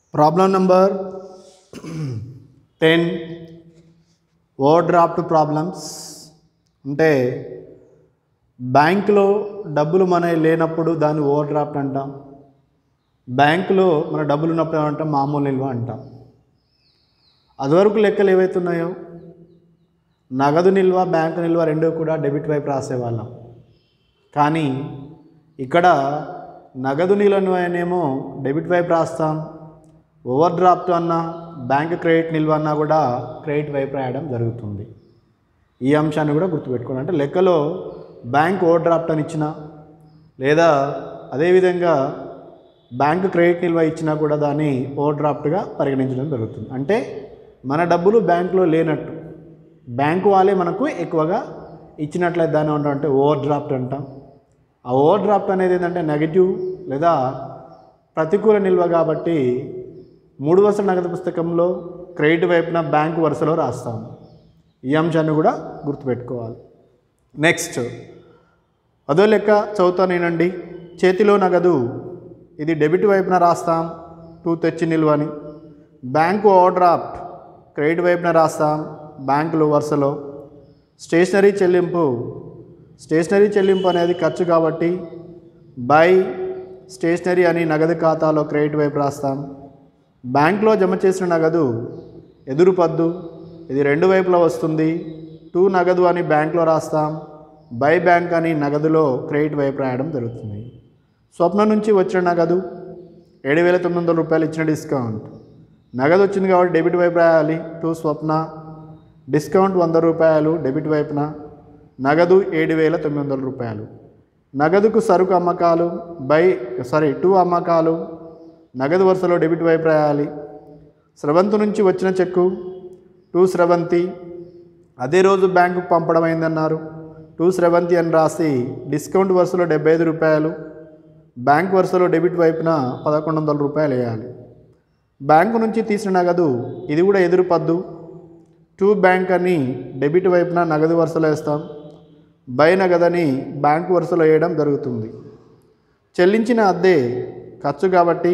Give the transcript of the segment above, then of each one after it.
problem number ten overdraft problems అంటే బ్యాంకులో డబ్బులు మన లేనప్పుడు దాన్ని ఓవర్ డ్రాఫ్ట్ అంటాం బ్యాంకులో మన డబ్బులు ఉన్నప్పుడు ఏమంటాం మామూలు నిల్వ అంటాం అదివరకు లెక్కలు ఏవైతున్నాయో నగదు నిల్వ బ్యాంకు నిల్వ రెండూ కూడా డెబిట్ వైపు రాసేవాళ్ళం కానీ ఇక్కడ నగదు నిల్వనేమో డెబిట్ వైపు రాస్తాం ఓవర్ డ్రాఫ్ట్ అన్నా బ్యాంక్ క్రెడిట్ నిల్వ అన్నా కూడా క్రెడిట్ వైపు రాయడం జరుగుతుంది ఈ అంశాన్ని కూడా గుర్తుపెట్టుకోండి అంటే లెక్కలో బ్యాంక్ ఓవర్ డ్రాఫ్ట్ అని ఇచ్చినా లేదా అదేవిధంగా బ్యాంక్ క్రెడిట్ నిల్వ ఇచ్చినా కూడా దాన్ని ఓవర్ డ్రాఫ్ట్గా పరిగణించడం జరుగుతుంది అంటే మన డబ్బులు బ్యాంకులో లేనట్టు బ్యాంకు వాళ్ళే మనకు ఎక్కువగా ఇచ్చినట్లయితే దాన్ని ఏమంటాం అంటే ఓవర్ డ్రాఫ్ట్ అంటాం ఆ ఓవర్ డ్రాఫ్ట్ అనేది ఏంటంటే నెగటివ్ లేదా ప్రతికూల నిల్వ కాబట్టి మూడు వరుసల నగదు పుస్తకంలో క్రెడిట్ వైపున బ్యాంకు వరుసలో రాస్తాం ఈ అంశాన్ని కూడా గుర్తుపెట్టుకోవాలి నెక్స్ట్ అదో లెక్క చదువుతానేనండి చేతిలో నగదు ఇది డెబిట్ వైపున రాస్తాం టూ తెచ్చి నిల్వని బ్యాంకు ఓవర్ డ్రాఫ్ట్ క్రెడిట్ వైపున రాస్తాం బ్యాంకులు వరుసలో స్టేషనరీ చెల్లింపు స్టేషనరీ చెల్లింపు అనేది ఖర్చు కాబట్టి బై స్టేషనరీ అని నగదు ఖాతాలో క్రెడిట్ వైపు రాస్తాం బ్యాంక్లో జమ చేసిన నగదు ఎదురు పద్దు ఇది రెండు వైపులా వస్తుంది టూ నగదు అని బ్యాంక్లో రాస్తాం బై బ్యాంక్ అని నగదులో క్రెడిట్ వైపు రాయడం జరుగుతుంది స్వప్న నుంచి వచ్చిన నగదు ఏడు వేల తొమ్మిది వందల రూపాయలు ఇచ్చిన డిస్కౌంట్ నగదు వచ్చింది కాబట్టి డెబిట్ వైపు రాయాలి టూ స్వప్న డిస్కౌంట్ వంద రూపాయలు డెబిట్ వైపున నగదు ఏడు వేల తొమ్మిది వందల రూపాయలు నగదుకు సరుకు అమ్మకాలు బై సారీ టూ అమ్మకాలు నగదు వరుసలో డెబిట్ వైపు రాయాలి స్రవంతి నుంచి వచ్చిన చెక్కు టూ స్రవంతి అదే రోజు బ్యాంకుకు పంపడం అయిందన్నారు టూ స్రవంతి అని రాసి డిస్కౌంట్ వరుసలో డెబ్బై ఐదు రూపాయలు బ్యాంక్ వరుసలో డెబిట్ వైపున పదకొండు వందల రూపాయలు వేయాలి బ్యాంకు నుంచి తీసిన నగదు ఇది కూడా ఎదురు పద్దు టూ బ్యాంక్ అని డెబిట్ వైపున నగదు వరుసలో వేస్తాం బై నగదని బ్యాంకు వరుసలో వేయడం జరుగుతుంది చెల్లించిన అద్దె ఖర్చు కాబట్టి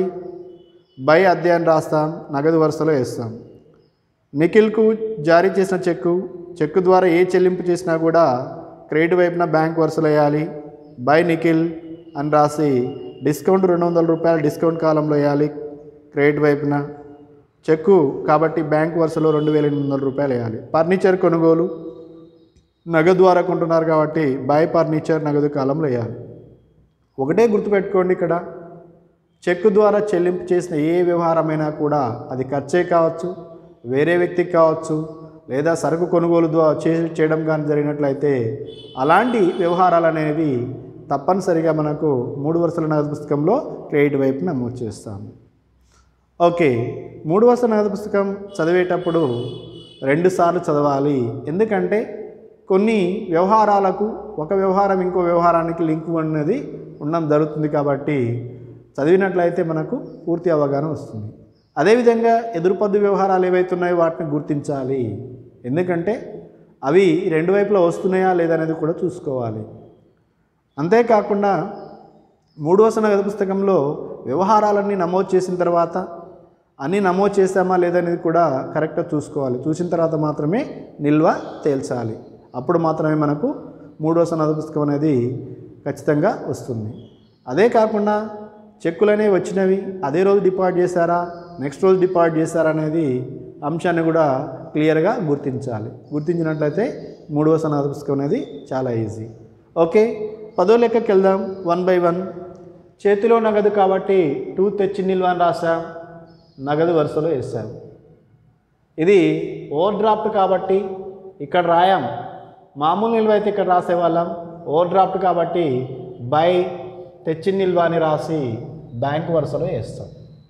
బై అద్దె అని రాస్తాం నగదు వరుసలో వేస్తాం నిఖిల్కు జారీ చేసిన చెక్కు చెక్కు ద్వారా ఏ చెల్లింపు చేసినా కూడా క్రెడిట్ వైపున బ్యాంక్ వరుసలో వేయాలి బై నిఖిల్ అని రాసి డిస్కౌంట్ రెండు వందల రూపాయలు డిస్కౌంట్ కాలంలో వేయాలి క్రెడిట్ వైపున చెక్కు కాబట్టి బ్యాంక్ వరుసలో రెండు వేల ఎనిమిది వందల రూపాయలు వేయాలి ఫర్నిచర్ కొనుగోలు నగదు ద్వారా కొంటున్నారు కాబట్టి బై ఫర్నిచర్ నగదు కాలంలో వేయాలి ఒకటే గుర్తుపెట్టుకోండి ఇక్కడ చెక్కు ద్వారా చెల్లింపు చేసిన ఏ వ్యవహారమైనా కూడా అది ఖర్చే కావచ్చు వేరే వ్యక్తికి కావచ్చు లేదా సరుకు కొనుగోలు ద్వారా చే చేయడం కానీ జరిగినట్లయితే అలాంటి వ్యవహారాలు అనేవి తప్పనిసరిగా మనకు మూడు వరుసల నగదు పుస్తకంలో క్రెడిట్ వైపు నమోదు చేస్తాము ఓకే మూడు వరుసల నగదు పుస్తకం చదివేటప్పుడు రెండుసార్లు చదవాలి ఎందుకంటే కొన్ని వ్యవహారాలకు ఒక వ్యవహారం ఇంకో వ్యవహారానికి లింక్ అనేది ఉండడం జరుగుతుంది కాబట్టి చదివినట్లయితే మనకు పూర్తి అవగాహన వస్తుంది అదేవిధంగా ఎదురుపద్దు వ్యవహారాలు ఏవైతున్నాయో వాటిని గుర్తించాలి ఎందుకంటే అవి రెండు వైపులా వస్తున్నాయా లేదనేది కూడా చూసుకోవాలి అంతేకాకుండా మూడవ నగదు పుస్తకంలో వ్యవహారాలన్నీ నమోదు చేసిన తర్వాత అన్నీ నమోదు చేసామా లేదనేది కూడా కరెక్ట్గా చూసుకోవాలి చూసిన తర్వాత మాత్రమే నిల్వ తేల్చాలి అప్పుడు మాత్రమే మనకు మూడవ నగదు పుస్తకం అనేది ఖచ్చితంగా వస్తుంది అదే కాకుండా చెక్కులనేవి వచ్చినవి అదే రోజు డిపాజిట్ చేశారా నెక్స్ట్ రోజు డిపాజిట్ చేశారా అనేది అంశాన్ని కూడా క్లియర్గా గుర్తించాలి గుర్తించినట్లయితే మూడవ సనాథ పుస్తకం అనేది చాలా ఈజీ ఓకే పదో లెక్కకి వెళ్దాం వన్ బై వన్ చేతిలో నగదు కాబట్టి టూ తెచ్చి నిల్వ అని రాసాం నగదు వరుసలో వేసాం ఇది ఓవర్ డ్రాఫ్ట్ కాబట్టి ఇక్కడ రాయాం మామూలు నిల్వ అయితే ఇక్కడ రాసేవాళ్ళం ఓవర్ డ్రాఫ్ట్ కాబట్టి బై తెచ్చి నిల్వ అని రాసి బ్యాంక్ వరుసలో వేస్తాం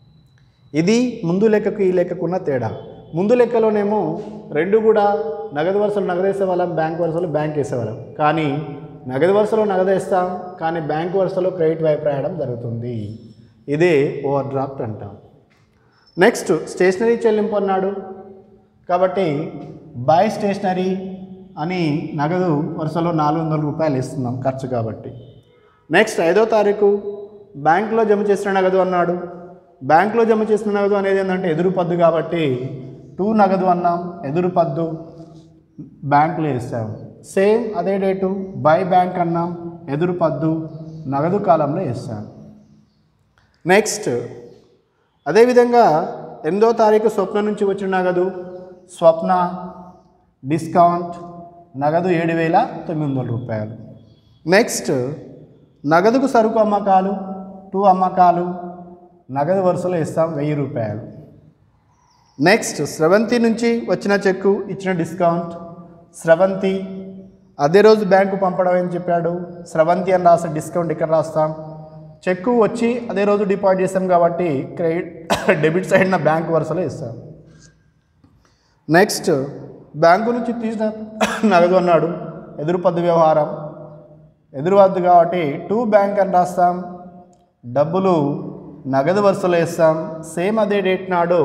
ఇది ముందు లెక్కకు ఈ లెక్కకున్న తేడా ముందు లెక్కలోనేమో రెండు కూడా నగదు వరుసలో నగదు వేసేవాళ్ళం బ్యాంక్ వరుసలో బ్యాంక్ వేసేవాళ్ళం కానీ నగదు వరుసలో నగదు వేస్తాం కానీ బ్యాంక్ వరుసలో క్రెడిట్ వైపు రాయడం జరుగుతుంది ఇదే ఓవర్ డ్రాఫ్ట్ అంటాం నెక్స్ట్ స్టేషనరీ చెల్లింపు అన్నాడు కాబట్టి బై స్టేషనరీ అని నగదు వరుసలో నాలుగు వందల రూపాయలు ఇస్తున్నాం ఖర్చు కాబట్టి నెక్స్ట్ ఐదో తారీఖు బ్యాంకులో జమ చేసిన నగదు అన్నాడు బ్యాంకులో జమ చేసిన నగదు అనేది ఏంటంటే ఎదురు పద్దు కాబట్టి టూ నగదు అన్నాం ఎదురు పద్దు బ్యాంకులో వేస్తాం సేమ్ అదే డేటు బై బ్యాంక్ అన్నాం ఎదురు పద్దు నగదు కాలంలో వేస్తాం నెక్స్ట్ అదేవిధంగా ఎనిమిదో తారీఖు స్వప్న నుంచి వచ్చిన నగదు స్వప్న డిస్కౌంట్ నగదు ఏడు వేల తొమ్మిది వందల రూపాయలు నెక్స్ట్ నగదుకు సరుకు అమ్మకాలు టూ అమ్మకాలు నగదు వరుసలో ఇస్తాం వెయ్యి రూపాయలు నెక్స్ట్ స్రవంతి నుంచి వచ్చిన చెక్కు ఇచ్చిన డిస్కౌంట్ స్రవంతి అదే రోజు బ్యాంకు పంపడం అని చెప్పాడు స్రవంతి అని రాసే డిస్కౌంట్ ఇక్కడ రాస్తాం చెక్కు వచ్చి అదే రోజు డిపాజిట్ చేస్తాం కాబట్టి క్రెడిట్ డెబిట్ సైడ్న బ్యాంక్ వరుసలో ఇస్తాం నెక్స్ట్ బ్యాంకు నుంచి తీసిన నగదు అన్నాడు ఎదురు పద్దు వ్యవహారం ఎదురు వద్దు కాబట్టి టూ బ్యాంక్ అని రాస్తాం డబ్బులు నగదు వరుసలో వేస్తాం సేమ్ అదే డేట్ నాడు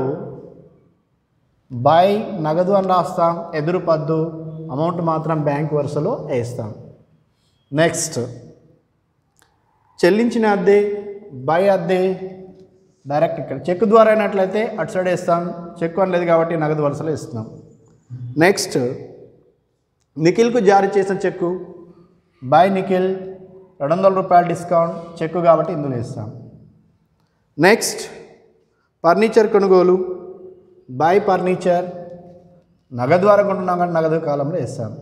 బై నగదు అని రాస్తాం ఎదురు పద్దు అమౌంట్ మాత్రం బ్యాంక్ వరుసలో వేస్తాం నెక్స్ట్ చెల్లించిన అద్దె బై అద్దె డైరెక్ట్ ఇక్కడ చెక్ ద్వారా అయినట్లయితే అటు సైడ్ వేస్తాం చెక్ అనలేదు కాబట్టి నగదు వరుసలో ఇస్తున్నాం నెక్స్ట్ నిఖిల్కు జారీ చేసిన చెక్కు బై నిఖిల్ రెండు వందల రూపాయల డిస్కౌంట్ చెక్కు కాబట్టి ఇందులో ఇస్తాం నెక్స్ట్ ఫర్నిచర్ కొనుగోలు బై ఫర్నిచర్ నగదు ద్వారా కొంటున్నాం కానీ నగదు కాలంలో ఇస్తాం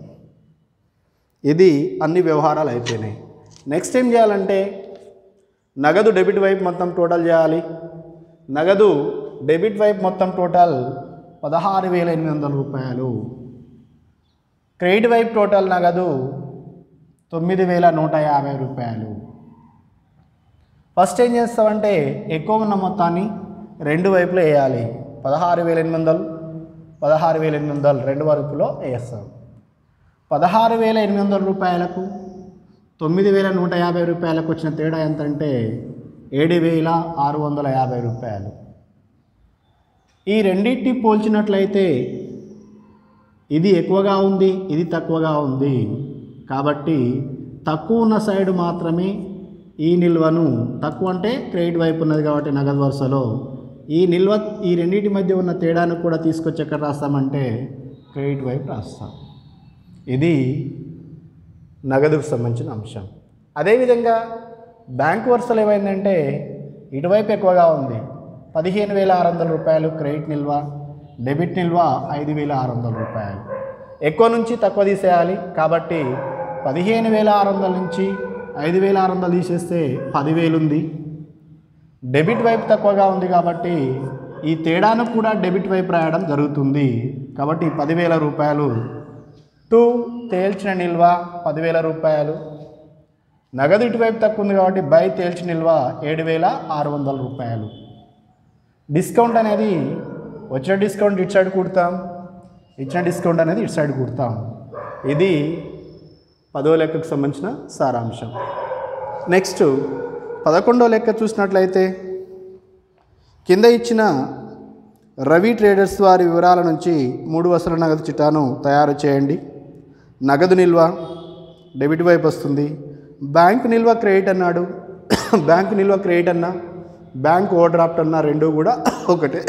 ఇది అన్ని వ్యవహారాలు అయిపోయినాయి నెక్స్ట్ ఏం చేయాలంటే నగదు డెబిట్ వైపు మొత్తం టోటల్ చేయాలి నగదు డెబిట్ వైపు మొత్తం టోటల్ పదహారు వేల ఎనిమిది వందల రూపాయలు క్రెడిట్ వైపు టోటల్ నగదు తొమ్మిది వేల నూట యాభై రూపాయలు ఫస్ట్ ఏం చేస్తామంటే ఎక్కువ ఉన్న మొత్తాన్ని రెండు వైపులో వేయాలి పదహారు వేల ఎనిమిది వందలు పదహారు వేల ఎనిమిది వందలు రెండు వైపులో వేస్తాం పదహారు వేల ఎనిమిది వందల రూపాయలకు తొమ్మిది వేల నూట యాభై రూపాయలకు వచ్చిన తేడా ఎంత అంటే ఏడు వేల ఆరు వందల యాభై రూపాయలు ఈ రెండింటిని పోల్చినట్లయితే ఇది ఎక్కువగా ఉంది ఇది తక్కువగా ఉంది కాబట్టి తక్కువ ఉన్న సైడ్ మాత్రమే ఈ నిల్వను తక్కువ అంటే క్రెడిట్ వైపు ఉన్నది కాబట్టి నగదు వరుసలో ఈ నిల్వ ఈ రెండింటి మధ్య ఉన్న తేడాను కూడా తీసుకొచ్చి ఎక్కడ రాస్తామంటే క్రెడిట్ వైపు రాస్తాం ఇది నగదుకు సంబంధించిన అంశం అదేవిధంగా బ్యాంకు వరుసలు ఏమైందంటే ఇటువైపు ఎక్కువగా ఉంది పదిహేను వేల ఆరు వందల రూపాయలు క్రెడిట్ నిల్వ డెబిట్ నిల్వ ఐదు వేల ఆరు వందల రూపాయలు ఎక్కువ నుంచి తక్కువ తీసేయాలి కాబట్టి పదిహేను వేల ఆరు వందల నుంచి ఐదు వేల ఆరు వందలు తీసేస్తే పదివేలు ఉంది డెబిట్ వైపు తక్కువగా ఉంది కాబట్టి ఈ తేడాను కూడా డెబిట్ వైపు రాయడం జరుగుతుంది కాబట్టి పదివేల రూపాయలు టూ తేల్చిన నిల్వ పదివేల రూపాయలు నగదు ఇటువైపు తక్కువ ఉంది కాబట్టి బై తేల్చిన నిల్వ ఏడు వేల ఆరు వందల రూపాయలు డిస్కౌంట్ అనేది వచ్చిన డిస్కౌంట్ ఇటు సైడ్ కుడతాం ఇచ్చిన డిస్కౌంట్ అనేది ఇటు సైడ్ కుడతాం ఇది పదో లెక్కకు సంబంధించిన సారాంశం నెక్స్ట్ పదకొండో లెక్క చూసినట్లయితే కింద ఇచ్చిన రవి ట్రేడర్స్ వారి వివరాల నుంచి మూడు వసల నగదు చిటాను తయారు చేయండి నగదు నిల్వ డెబిట్ వైపు వస్తుంది బ్యాంక్ నిల్వ క్రెడిట్ అన్నాడు బ్యాంక్ నిల్వ క్రెడిట్ అన్నా బ్యాంక్ ఓవర్ డ్రాఫ్ట్ అన్నా రెండు కూడా ఒకటే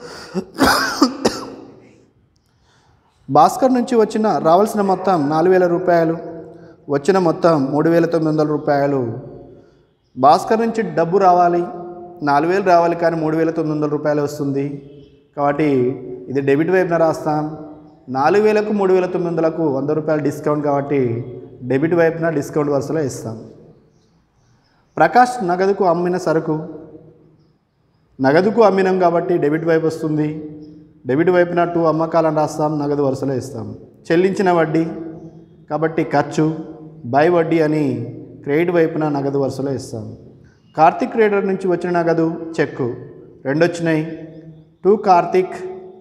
భాస్కర్ నుంచి వచ్చిన రావాల్సిన మొత్తం నాలుగు వేల రూపాయలు వచ్చిన మొత్తం మూడు వేల తొమ్మిది వందల రూపాయలు భాస్కర్ నుంచి డబ్బు రావాలి నాలుగు వేలు రావాలి కానీ మూడు వేల తొమ్మిది వందల రూపాయలు వస్తుంది కాబట్టి ఇది డెబిట్ వైపున రాస్తాం నాలుగు వేలకు మూడు వేల తొమ్మిది వందలకు వంద రూపాయలు డిస్కౌంట్ కాబట్టి డెబిట్ వైపున డిస్కౌంట్ వరుసలో ఇస్తాం ప్రకాష్ నగదుకు అమ్మిన సరుకు నగదుకు అమ్మినాం కాబట్టి డెబిట్ వైపు వస్తుంది డెబిట్ వైపున టూ అమ్మకాలను రాస్తాం నగదు వరుసలో ఇస్తాం చెల్లించిన వడ్డీ కాబట్టి ఖర్చు బై వడ్డీ అని క్రెడిట్ వైపున నగదు వరుసలో ఇస్తాం కార్తిక్ ట్రేడర్ నుంచి వచ్చిన నగదు చెక్కు రెండు వచ్చినాయి టూ కార్తిక్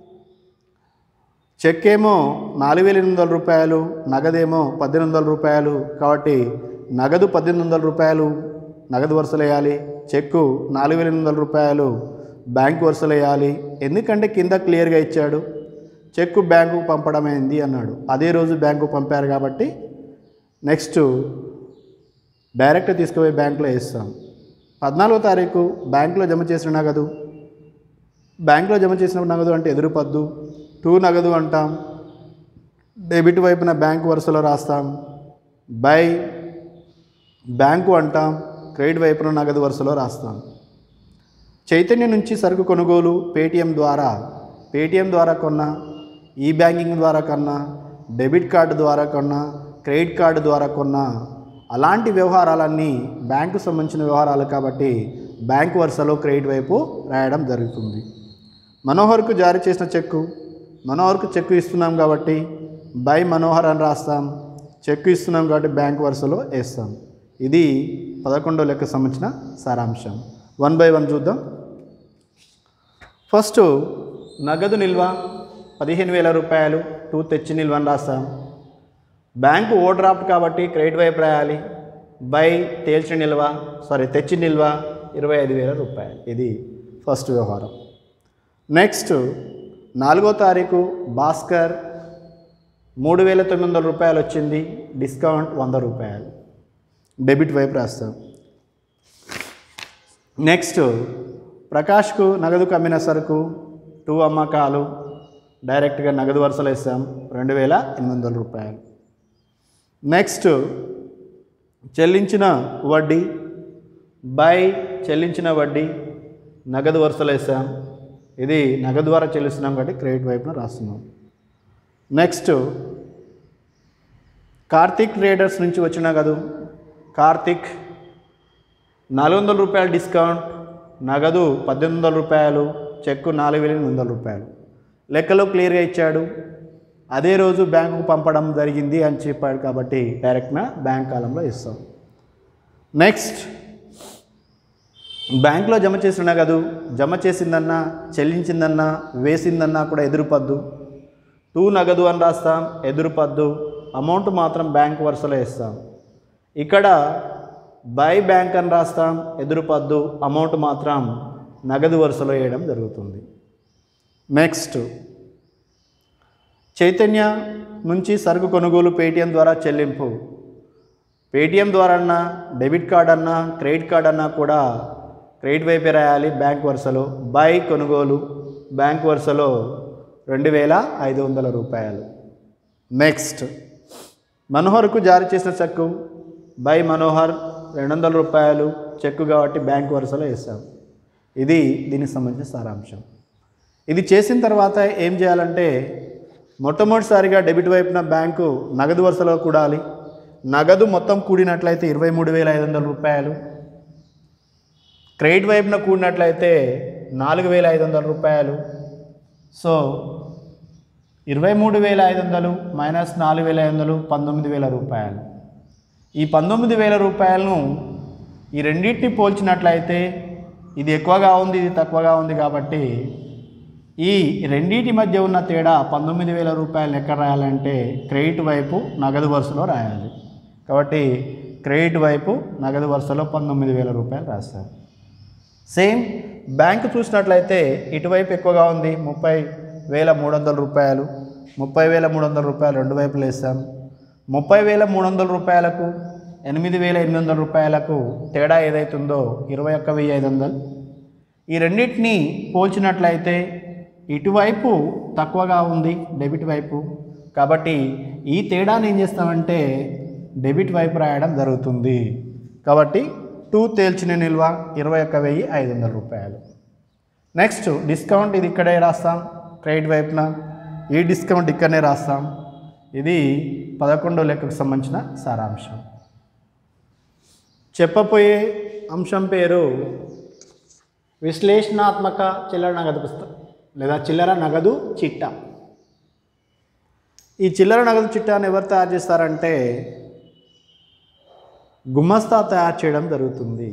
చెక్ ఏమో నాలుగు వేల ఎనిమిది వందల రూపాయలు నగదేమో పద్దెనిమిది వందల రూపాయలు కాబట్టి నగదు పద్దెనిమిది వందల రూపాయలు నగదు వరుసలు వేయాలి చెక్కు నాలుగు వేల ఎనిమిది వందల రూపాయలు బ్యాంక్ వరుసలు వేయాలి ఎందుకంటే కింద క్లియర్గా ఇచ్చాడు చెక్కు బ్యాంకుకు పంపడమైంది అన్నాడు అదే రోజు బ్యాంకు పంపారు కాబట్టి నెక్స్ట్ డైరెక్ట్ తీసుకుపోయి బ్యాంకులో వేస్తాం పద్నాలుగో తారీఖు బ్యాంకులో జమ చేసిన నగదు బ్యాంకులో జమ చేసిన నగదు అంటే ఎదురు పద్దు టూ నగదు అంటాం డెబిట్ వైపున బ్యాంకు వరుసలో రాస్తాం బై బ్యాంకు అంటాం క్రెడిట్ వైపున నగదు వరుసలో రాస్తాం చైతన్య నుంచి సరుకు కొనుగోలు పేటిఎం ద్వారా పేటిఎం ద్వారా కొన్నా ఈ బ్యాంకింగ్ ద్వారా కొన్నా డెబిట్ కార్డు ద్వారా కొన్నా క్రెడిట్ కార్డు ద్వారా కొన్నా అలాంటి వ్యవహారాలన్నీ బ్యాంకు సంబంధించిన వ్యవహారాలు కాబట్టి బ్యాంకు వరుసలో క్రెడిట్ వైపు రాయడం జరుగుతుంది మనోహర్కు జారీ చేసిన చెక్కు మనోహర్కు చెక్కు ఇస్తున్నాం కాబట్టి బై మనోహర్ అని రాస్తాం చెక్కు ఇస్తున్నాం కాబట్టి బ్యాంక్ వరుసలో వేస్తాం ఇది పదకొండో లెక్క సంబంధించిన సారాంశం వన్ బై వన్ చూద్దాం ఫస్ట్ నగదు నిల్వ పదిహేను వేల రూపాయలు టూ తెచ్చి నిల్వ అని రాస్తాం బ్యాంకు ఓ డ్రాఫ్ట్ కాబట్టి క్రెడిట్ వైపు రాయాలి బై తేల్చిన నిల్వ సారీ తెచ్చి నిల్వ ఇరవై ఐదు వేల రూపాయలు ఇది ఫస్ట్ వ్యవహారం నెక్స్ట్ నాలుగో తారీఖు భాస్కర్ మూడు వేల తొమ్మిది వందల రూపాయలు వచ్చింది డిస్కౌంట్ వంద రూపాయలు డెబిట్ వైపు రాస్తాం నెక్స్ట్ ప్రకాష్కు నగదుకు అమ్మిన సరుకు టూ అమ్మకాలు డైరెక్ట్గా నగదు వరుసలో ఇస్తాం రెండు వేల ఎనిమిది వందల రూపాయలు నెక్స్ట్ చెల్లించిన వడ్డీ బై చెల్లించిన వడ్డీ నగదు వరుసలో ఇస్తాం ఇది నగదు ద్వారా చెల్లిస్తున్నాం కాబట్టి క్రెడిట్ వైపున రాస్తున్నాం నెక్స్ట్ కార్తిక్ ట్రేడర్స్ నుంచి వచ్చిన నగదు కార్తిక్ నాలుగు వందల రూపాయల డిస్కౌంట్ నగదు పద్దెనిమిది వందల రూపాయలు చెక్కు నాలుగు వేల ఎనిమిది వందల రూపాయలు లెక్కలో క్లియర్గా ఇచ్చాడు అదే రోజు బ్యాంకుకు పంపడం జరిగింది అని చెప్పాడు కాబట్టి డైరెక్ట్గా బ్యాంక్ కాలంలో ఇస్తాం నెక్స్ట్ బ్యాంకులో జమ చేసిన నగదు జమ చేసిందన్నా చెల్లించిందన్నా వేసిందన్నా కూడా ఎదురుపద్దు టూ నగదు అని రాస్తాం ఎదురుపద్దు అమౌంట్ మాత్రం బ్యాంక్ వరుసలో ఇస్తాం ఇక్కడ బై బ్యాంక్ అని రాస్తాం ఎదురుపద్దు అమౌంట్ మాత్రం నగదు వరుసలో వేయడం జరుగుతుంది నెక్స్ట్ చైతన్య నుంచి సరుకు కొనుగోలు పేటిఎం ద్వారా చెల్లింపు పేటిఎం ద్వారా అన్నా డెబిట్ కార్డ్ అన్నా క్రెడిట్ కార్డ్ అన్నా కూడా క్రెడిట్ వైపే రాయాలి బ్యాంక్ వరుసలో బై కొనుగోలు బ్యాంక్ వరుసలో రెండు వేల ఐదు వందల రూపాయలు నెక్స్ట్ మనోహర్కు జారీ చేసిన చెక్కు బై మనోహర్ రెండు వందల రూపాయలు చెక్కు కాబట్టి బ్యాంక్ వరుసలో వేస్తాం ఇది దీనికి సంబంధించిన సారాంశం ఇది చేసిన తర్వాత ఏం చేయాలంటే మొట్టమొదటిసారిగా డెబిట్ వైపున బ్యాంకు నగదు వరుసలో కూడాలి నగదు మొత్తం కూడినట్లయితే ఇరవై మూడు వేల ఐదు వందల రూపాయలు క్రెడిట్ వైపున కూడినట్లయితే నాలుగు వేల ఐదు వందల రూపాయలు సో ఇరవై మూడు వేల ఐదు వందలు మైనస్ నాలుగు వేల ఐదు వందలు పంతొమ్మిది వేల రూపాయలు ఈ పంతొమ్మిది వేల రూపాయలను ఈ రెండింటిని పోల్చినట్లయితే ఇది ఎక్కువగా ఉంది ఇది తక్కువగా ఉంది కాబట్టి ఈ రెండింటి మధ్య ఉన్న తేడా పంతొమ్మిది వేల రూపాయలు ఎక్కడ రాయాలంటే క్రెడిట్ వైపు నగదు వరుసలో రాయాలి కాబట్టి క్రెడిట్ వైపు నగదు వరుసలో పంతొమ్మిది వేల రూపాయలు రాస్తారు సేమ్ బ్యాంక్ చూసినట్లయితే ఇటువైపు ఎక్కువగా ఉంది ముప్పై వేల మూడు వందల రూపాయలు ముప్పై వేల మూడు వందల రూపాయలు రెండు వైపులు వేస్తాం ముప్పై వేల మూడు వందల రూపాయలకు ఎనిమిది వేల ఎనిమిది వందల రూపాయలకు తేడా ఏదైతుందో ఇరవై ఒక్క వెయ్యి ఐదు వందలు ఈ రెండింటిని పోల్చినట్లయితే ఇటువైపు తక్కువగా ఉంది డెబిట్ వైపు కాబట్టి ఈ తేడాని ఏం చేస్తామంటే డెబిట్ వైపు రాయడం జరుగుతుంది కాబట్టి టూ తేల్చిన నిల్వ ఇరవై ఒక్క వెయ్యి ఐదు వందల రూపాయలు నెక్స్ట్ డిస్కౌంట్ ఇది ఇక్కడే రాస్తాం క్రెడిట్ వైపున ఈ డిస్కౌంట్ ఇక్కడనే రాస్తాం ఇది పదకొండో లెక్కకు సంబంధించిన సారాంశం చెప్పబోయే అంశం పేరు విశ్లేషణాత్మక చిల్లర నగదు పుస్తకం లేదా చిల్లర నగదు చిట్టా ఈ చిల్లర నగదు చిట్టాను ఎవరు తయారు చేస్తారంటే గుమస్తా తయారు చేయడం జరుగుతుంది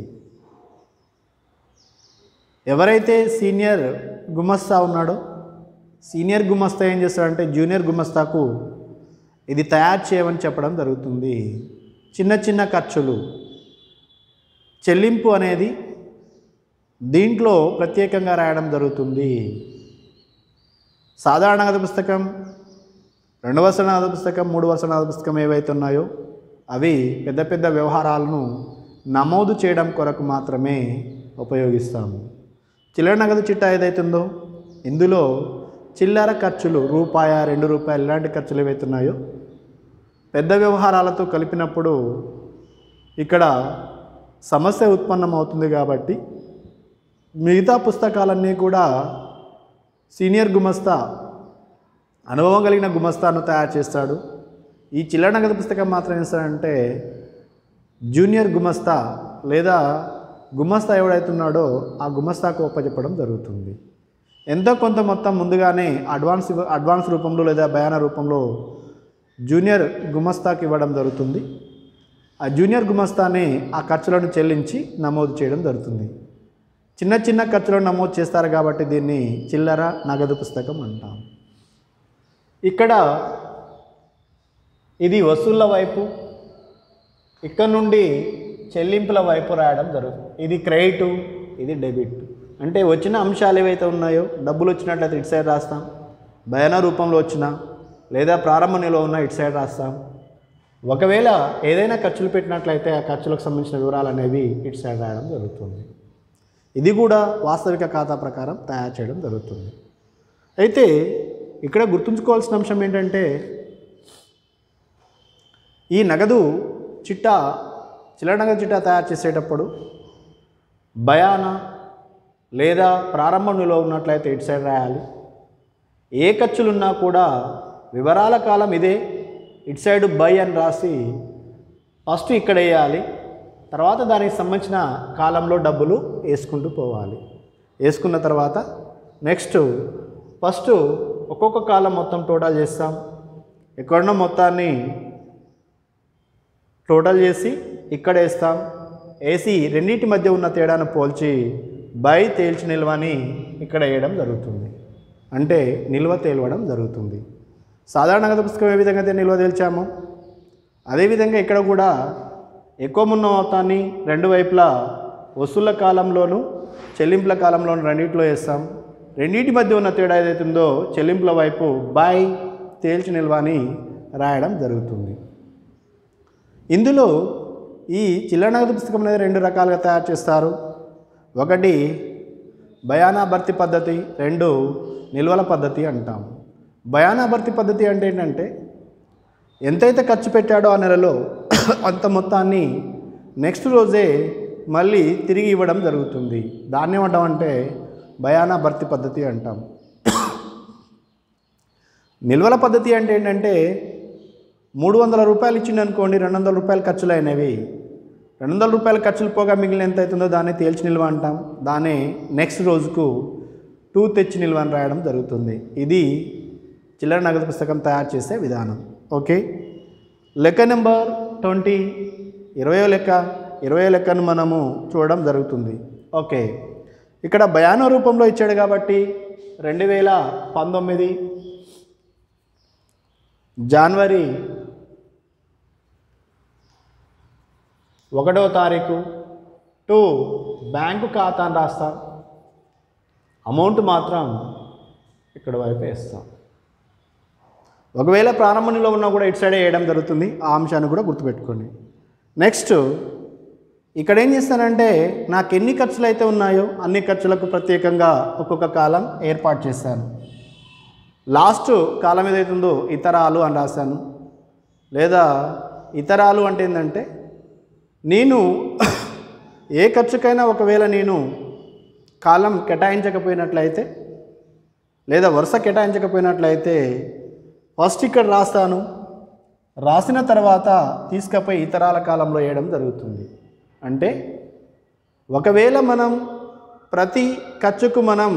ఎవరైతే సీనియర్ గుమస్తా ఉన్నాడో సీనియర్ గుమస్తా ఏం చేస్తాడంటే జూనియర్ గుమస్తాకు ఇది తయారు చేయమని చెప్పడం జరుగుతుంది చిన్న చిన్న ఖర్చులు చెల్లింపు అనేది దీంట్లో ప్రత్యేకంగా రాయడం జరుగుతుంది సాధారణ నగదు పుస్తకం రెండు వర్షాల నగదు పుస్తకం మూడు వర్షాల నగదు పుస్తకం ఏవైతే ఉన్నాయో అవి పెద్ద పెద్ద వ్యవహారాలను నమోదు చేయడం కొరకు మాత్రమే ఉపయోగిస్తాము చిల్లర నగదు చిట్టా ఏదైతుందో ఇందులో చిల్లర ఖర్చులు రూపాయ రెండు రూపాయలు ఇలాంటి ఖర్చులు ఏవైతే ఉన్నాయో పెద్ద వ్యవహారాలతో కలిపినప్పుడు ఇక్కడ సమస్య ఉత్పన్నమవుతుంది కాబట్టి మిగతా పుస్తకాలన్నీ కూడా సీనియర్ గుమస్తా అనుభవం కలిగిన గుమస్తాను తయారు చేస్తాడు ఈ చిల్లర నగదు పుస్తకం మాత్రం ఏం చేస్తాడంటే జూనియర్ గుమస్తా లేదా గుమస్తా ఎవడైతున్నాడో ఆ గుమస్తాకు ఒప్పచెప్పడం జరుగుతుంది ఎంతో కొంత మొత్తం ముందుగానే అడ్వాన్స్ ఇవ్వ- అడ్వాన్స్ రూపంలో లేదా బయాన రూపంలో జూనియర్ గుమస్తాకి ఇవ్వడం జరుగుతుంది ఆ జూనియర్ గుమస్తానే ఆ ఖర్చులను చెల్లించి నమోదు చేయడం జరుగుతుంది చిన్న చిన్న ఖర్చులను నమోదు చేస్తారు కాబట్టి దీన్ని చిల్లర నగదు పుస్తకం అంటాం ఇక్కడ ఇది వసూళ్ళ వైపు ఇక్కడ నుండి చెల్లింపుల వైపు రాయడం జరుగుతుంది ఇది క్రెడిట్ ఇది డెబిట్ అంటే వచ్చిన అంశాలు ఏవైతే ఉన్నాయో డబ్బులు వచ్చినట్లయితే ఇటు సైడ్ రాస్తాం భయాన రూపంలో వచ్చిన లేదా ప్రారంభ నిల్వ ఉన్న ఇటు సైడ్ రాస్తాం ఒకవేళ ఏదైనా ఖర్చులు పెట్టినట్లయితే ఆ ఖర్చులకు సంబంధించిన వివరాలు అనేవి ఇటు సైడ్ రాయడం జరుగుతుంది ఇది కూడా వాస్తవిక ఖాతా ప్రకారం తయారు చేయడం జరుగుతుంది అయితే ఇక్కడ గుర్తుంచుకోవాల్సిన అంశం ఏంటంటే ఈ నగదు చిట్టా చిల్లర నగదు చిట్టా తయారు చేసేటప్పుడు భయాన లేదా ప్రారంభ నిలువ ఉన్నట్లయితే ఇటు సైడ్ రాయాలి ఏ ఖర్చులున్నా కూడా వివరాల కాలం ఇదే ఇటు సైడ్ బై అని రాసి ఫస్ట్ ఇక్కడ వేయాలి తర్వాత దానికి సంబంధించిన కాలంలో డబ్బులు వేసుకుంటూ పోవాలి వేసుకున్న తర్వాత నెక్స్ట్ ఫస్ట్ ఒక్కొక్క కాలం మొత్తం టోటల్ చేస్తాం ఎక్కడున్న మొత్తాన్ని టోటల్ చేసి ఇక్కడ వేస్తాం వేసి రెండింటి మధ్య ఉన్న తేడాను పోల్చి బై తేల్చి నిల్వని ఇక్కడ వేయడం జరుగుతుంది అంటే నిల్వ తేలవడం జరుగుతుంది సాధారణ నగదు పుస్తకం ఏ విధంగా అయితే నిల్వ తేల్చామో అదేవిధంగా ఇక్కడ కూడా ఎక్కువ మున్న మొత్తాన్ని రెండు వైపులా వసూళ్ళ కాలంలోను చెల్లింపుల కాలంలోను రెండింటిలో వేస్తాం రెండింటి మధ్య ఉన్న తేడా ఏదైతే ఉందో చెల్లింపుల వైపు బై తేల్చి నిల్వ అని రాయడం జరుగుతుంది ఇందులో ఈ చిల్లర నగదు పుస్తకం అనేది రెండు రకాలుగా తయారు చేస్తారు ఒకటి బయానా భర్తీ పద్ధతి రెండు నిల్వల పద్ధతి అంటాం బయానా భర్తీ పద్ధతి అంటే ఏంటంటే ఎంతైతే ఖర్చు పెట్టాడో ఆ నెలలో అంత మొత్తాన్ని నెక్స్ట్ రోజే మళ్ళీ తిరిగి ఇవ్వడం జరుగుతుంది దాన్ని ఏమంటామంటే బయానా భర్తీ పద్ధతి అంటాం నిల్వల పద్ధతి అంటే ఏంటంటే మూడు వందల రూపాయలు ఇచ్చిండు అనుకోండి రెండు వందల రూపాయలు ఖర్చులు అయినవి రెండు వందల రూపాయల ఖర్చులు పోగా మిగిలిన ఎంత అవుతుందో దాన్ని తేల్చి నిల్వ అంటాం దాన్ని నెక్స్ట్ రోజుకు టూ తెచ్చి నిల్వ అని రాయడం జరుగుతుంది ఇది చిల్లర నగదు పుస్తకం తయారు చేసే విధానం ఓకే లెక్క నెంబర్ ట్వంటీ ఇరవయో లెక్క ఇరవయో లెక్కను మనము చూడడం జరుగుతుంది ఓకే ఇక్కడ బయాన రూపంలో ఇచ్చాడు కాబట్టి రెండు వేల పంతొమ్మిది జనవరి ఒకటో తారీఖు టు బ్యాంకు ఖాతాను రాస్తాం అమౌంట్ మాత్రం ఇక్కడ వైపు వేస్తాం ఒకవేళ ప్రారంభంలో ఉన్నా కూడా ఇటు సైడే వేయడం జరుగుతుంది ఆ అంశాన్ని కూడా గుర్తుపెట్టుకోండి నెక్స్ట్ ఇక్కడ ఏం చేస్తానంటే నాకు ఎన్ని ఖర్చులు అయితే ఉన్నాయో అన్ని ఖర్చులకు ప్రత్యేకంగా ఒక్కొక్క కాలం ఏర్పాటు చేశాను లాస్ట్ కాలం ఏదైతుందో ఇతరాలు అని రాశాను లేదా ఇతరాలు అంటే ఏంటంటే నేను ఏ ఖర్చుకైనా ఒకవేళ నేను కాలం కేటాయించకపోయినట్లయితే లేదా వరుస కేటాయించకపోయినట్లయితే ఫస్ట్ ఇక్కడ రాస్తాను రాసిన తర్వాత తీసుకపోయి ఇతరాల కాలంలో వేయడం జరుగుతుంది అంటే ఒకవేళ మనం ప్రతి ఖర్చుకు మనం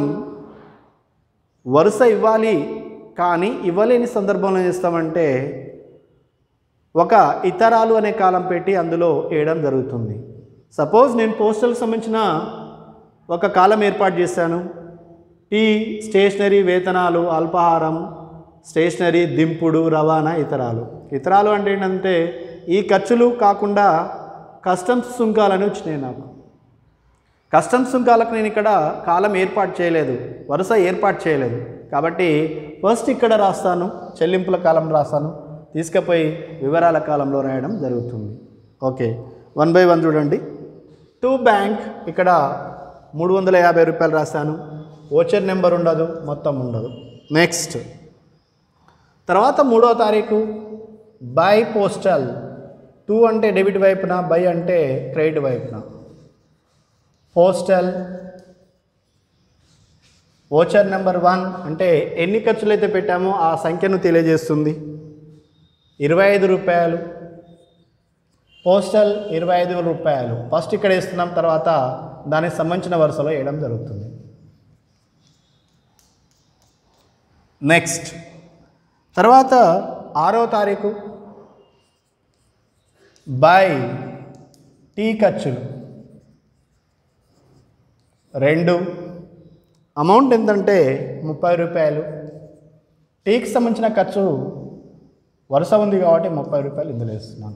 వరుస ఇవ్వాలి కానీ ఇవ్వలేని సందర్భంలో ఏం చేస్తామంటే ఒక ఇతరాలు అనే కాలం పెట్టి అందులో వేయడం జరుగుతుంది సపోజ్ నేను పోస్టల్కి సంబంధించిన ఒక కాలం ఏర్పాటు చేశాను టీ స్టేషనరీ వేతనాలు అల్పాహారం స్టేషనరీ దింపుడు రవాణా ఇతరాలు ఇతరాలు అంటే ఏంటంటే ఈ ఖర్చులు కాకుండా కస్టమ్స్ సుంకాలని వచ్చినాయి నాకు కస్టమ్స్ సుంకాలకు నేను ఇక్కడ కాలం ఏర్పాటు చేయలేదు వరుస ఏర్పాటు చేయలేదు కాబట్టి ఫస్ట్ ఇక్కడ రాస్తాను చెల్లింపుల కాలం రాస్తాను తీసుకుపోయి వివరాల కాలంలో రాయడం జరుగుతుంది ఓకే వన్ బై వన్ చూడండి టు బ్యాంక్ ఇక్కడ మూడు వందల యాభై రూపాయలు రాశాను ఓచర్ నెంబర్ ఉండదు మొత్తం ఉండదు నెక్స్ట్ తర్వాత మూడో తారీఖు బై పోస్టల్ టూ అంటే డెబిట్ వైపున బై అంటే క్రెడిట్ వైపున పోస్టల్ ఓచర్ నెంబర్ వన్ అంటే ఎన్ని ఖర్చులు అయితే పెట్టామో ఆ సంఖ్యను తెలియజేస్తుంది ఇరవై ఐదు రూపాయలు పోస్టల్ ఇరవై ఐదు రూపాయలు ఫస్ట్ ఇక్కడ ఇస్తున్నాం తర్వాత దానికి సంబంధించిన వరుసలో వేయడం జరుగుతుంది నెక్స్ట్ తర్వాత ఆరో తారీఖు బై టీ ఖర్చులు రెండు అమౌంట్ ఎంతంటే ముప్పై రూపాయలు టీకి సంబంధించిన ఖర్చు వరుస ఉంది కాబట్టి ముప్పై రూపాయలు ఇందులో ఇస్తున్నాను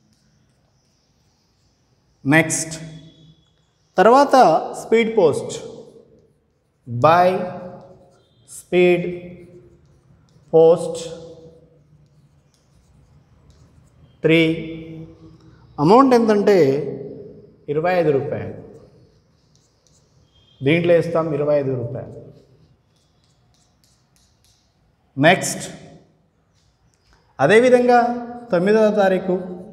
నెక్స్ట్ తర్వాత speed post by speed post three amount ఎంతంటే ఇరవై ఐదు రూపాయలు దీంట్లో ఇస్తాం ఇరవై ఐదు రూపాయలు నెక్స్ట్ అదేవిధంగా తొమ్మిదవ తారీఖు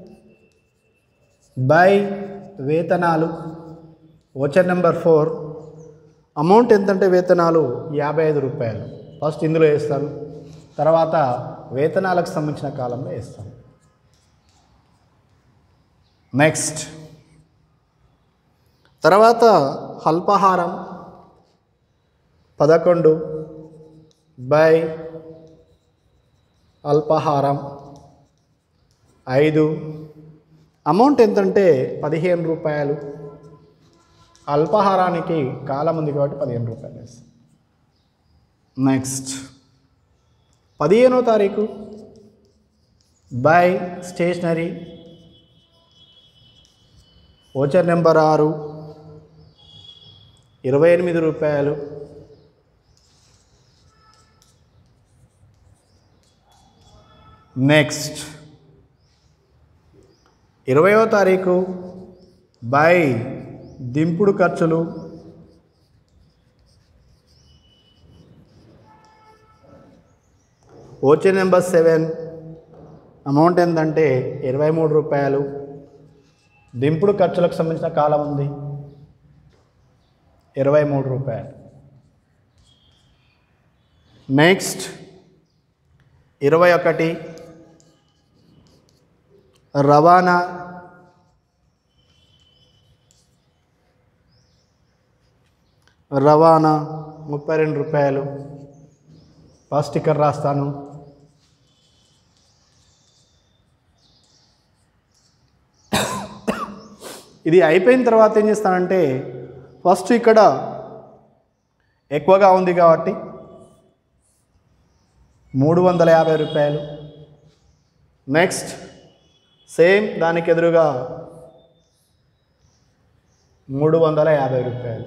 బై వేతనాలు ఓచర్ నెంబర్ ఫోర్ అమౌంట్ ఎంతంటే వేతనాలు యాభై ఐదు రూపాయలు ఫస్ట్ ఇందులో వేస్తాను తర్వాత వేతనాలకు సంబంధించిన కాలంలో వేస్తాను నెక్స్ట్ తర్వాత అల్పాహారం పదకొండు బై అల్పాహారం ఐదు అమౌంట్ ఎంతంటే పదిహేను రూపాయలు అల్పాహారానికి కాలం ఉంది కాబట్టి పదిహేను రూపాయలు వేస్తాం నెక్స్ట్ పదిహేనో తారీఖు బై స్టేషనరీ ఓచర్ నెంబర్ ఆరు ఇరవై ఎనిమిది రూపాయలు నెక్స్ట్ ఇరవయో తారీఖు బై దింపుడు ఖర్చులు ఓచర్ నెంబర్ సెవెన్ అమౌంట్ ఎంతంటే ఇరవై మూడు రూపాయలు దింపుడు ఖర్చులకు సంబంధించిన కాలం ఉంది ఇరవై మూడు రూపాయలు నెక్స్ట్ ఇరవై ఒకటి రవాణా రవాణా ముప్పై రెండు రూపాయలు ఫస్ట్ ఇక్కడ రాస్తాను ఇది అయిపోయిన తర్వాత ఏం చేస్తానంటే ఫస్ట్ ఇక్కడ ఎక్కువగా ఉంది కాబట్టి మూడు వందల యాభై రూపాయలు నెక్స్ట్ సేమ్ దానికి ఎదురుగా మూడు వందల యాభై రూపాయలు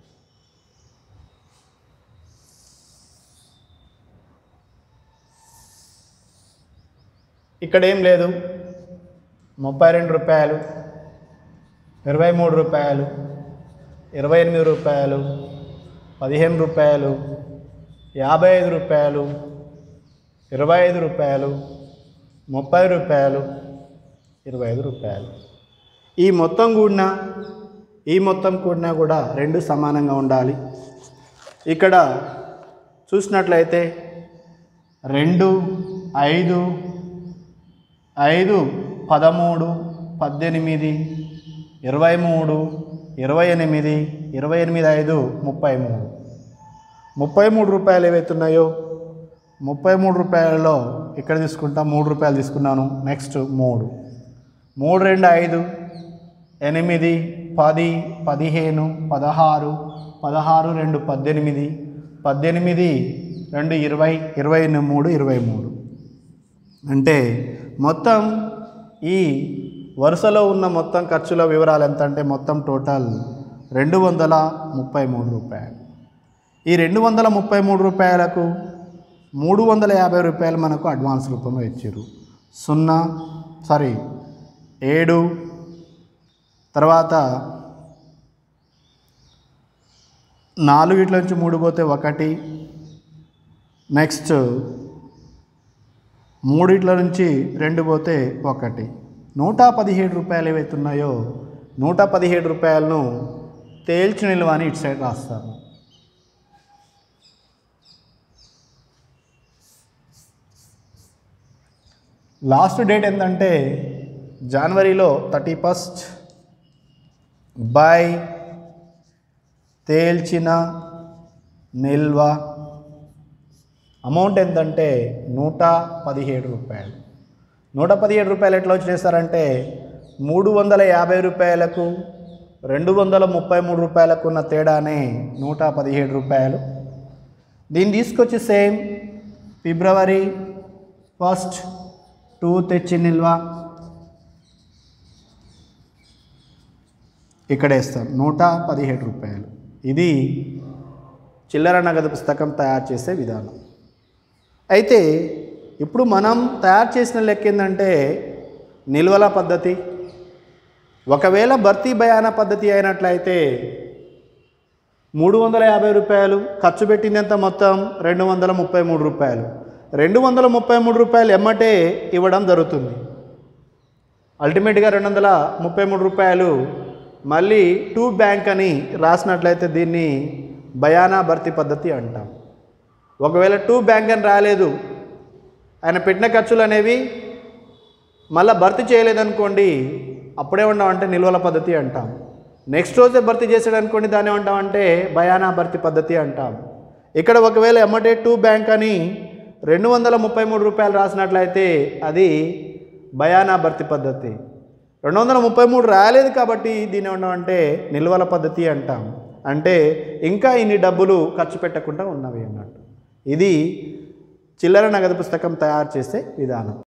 ఇక్కడ ఏం లేదు ముప్పై రెండు రూపాయలు ఇరవై మూడు రూపాయలు ఇరవై ఎనిమిది రూపాయలు పదిహేను రూపాయలు యాభై ఐదు రూపాయలు ఇరవై ఐదు రూపాయలు ముప్పై రూపాయలు ఇరవై ఐదు రూపాయలు ఈ మొత్తం కూడిన ఈ మొత్తం కూడినా కూడా రెండు సమానంగా ఉండాలి ఇక్కడ చూసినట్లయితే రెండు ఐదు ఐదు పదమూడు పద్దెనిమిది ఇరవై మూడు ఇరవై ఎనిమిది ఇరవై ఎనిమిది ఐదు ముప్పై మూడు ముప్పై మూడు రూపాయలు ఏవైతున్నాయో ముప్పై మూడు రూపాయలలో ఇక్కడ తీసుకుంటా మూడు రూపాయలు తీసుకున్నాను నెక్స్ట్ మూడు మూడు రెండు ఐదు ఎనిమిది పది పదిహేను పదహారు పదహారు రెండు పద్దెనిమిది పద్దెనిమిది రెండు ఇరవై ఇరవై మూడు ఇరవై మూడు అంటే మొత్తం ఈ వరుసలో ఉన్న మొత్తం ఖర్చుల వివరాలు ఎంత అంటే మొత్తం టోటల్ రెండు వందల ముప్పై మూడు రూపాయలు ఈ రెండు వందల ముప్పై మూడు రూపాయలకు మూడు వందల యాభై రూపాయలు మనకు అడ్వాన్స్ రూపంలో ఇచ్చారు సున్నా సారీ ఏడు తర్వాత నాలుగు ఇట్ల నుంచి మూడు పోతే ఒకటి నెక్స్ట్ మూడిట్ల నుంచి రెండు పోతే ఒకటి నూట పదిహేడు రూపాయలు ఏవైతే ఉన్నాయో నూట పదిహేడు రూపాయలను తేల్చి నిల్వ అని ఇటు సైడ్ రాస్తాను లాస్ట్ డేట్ ఏంటంటే జనవరిలో థర్టీ ఫస్ట్ బై తేల్చిన నిల్వ అమౌంట్ ఎంతంటే నూట పదిహేడు రూపాయలు నూట పదిహేడు రూపాయలు ఎట్లా వచ్చి చేస్తారంటే మూడు వందల యాభై రూపాయలకు రెండు వందల ముప్పై మూడు రూపాయలకు ఉన్న తేడానే నూట పదిహేడు రూపాయలు దీన్ని తీసుకొచ్చి సేమ్ ఫిబ్రవరి ఫస్ట్ టూ తెచ్చి నిల్వ ఇక్కడ వేస్తాం నూట పదిహేడు రూపాయలు ఇది చిల్లర నగదు పుస్తకం తయారు చేసే విధానం అయితే ఇప్పుడు మనం తయారు చేసిన లెక్క ఏంటంటే నిల్వల పద్ధతి ఒకవేళ భర్తీ బయాన పద్ధతి అయినట్లయితే మూడు వందల యాభై రూపాయలు ఖర్చు పెట్టింది ఎంత మొత్తం రెండు వందల ముప్పై మూడు రూపాయలు రెండు వందల ముప్పై మూడు రూపాయలు ఎమ్మటే ఇవ్వడం జరుగుతుంది అల్టిమేట్గా రెండు వందల ముప్పై మూడు రూపాయలు మళ్ళీ టూ బ్యాంక్ అని రాసినట్లయితే దీన్ని బయానా భర్తీ పద్ధతి అంటాం ఒకవేళ టూ బ్యాంక్ అని రాలేదు ఆయన పెట్టిన ఖర్చులు అనేవి మళ్ళీ భర్తీ చేయలేదనుకోండి అప్పుడే ఉన్నామంటే నిల్వల పద్ధతి అంటాం నెక్స్ట్ రోజే భర్తీ చేసాడు అనుకోండి దాన్ని ఏమంటామంటే బయానా భర్తీ పద్ధతి అంటాం ఇక్కడ ఒకవేళ ఎమ్మటే టూ బ్యాంక్ అని రెండు వందల ముప్పై మూడు రూపాయలు రాసినట్లయితే అది బయానా భర్తీ పద్ధతి రెండు వందల ముప్పై మూడు రాలేదు కాబట్టి దీని ఏమంటామంటే నిల్వల పద్ధతి అంటాం అంటే ఇంకా ఇన్ని డబ్బులు ఖర్చు పెట్టకుండా ఉన్నవి అన్నట్టు ఇది చిల్లర నగదు పుస్తకం తయారు చేసే విధానం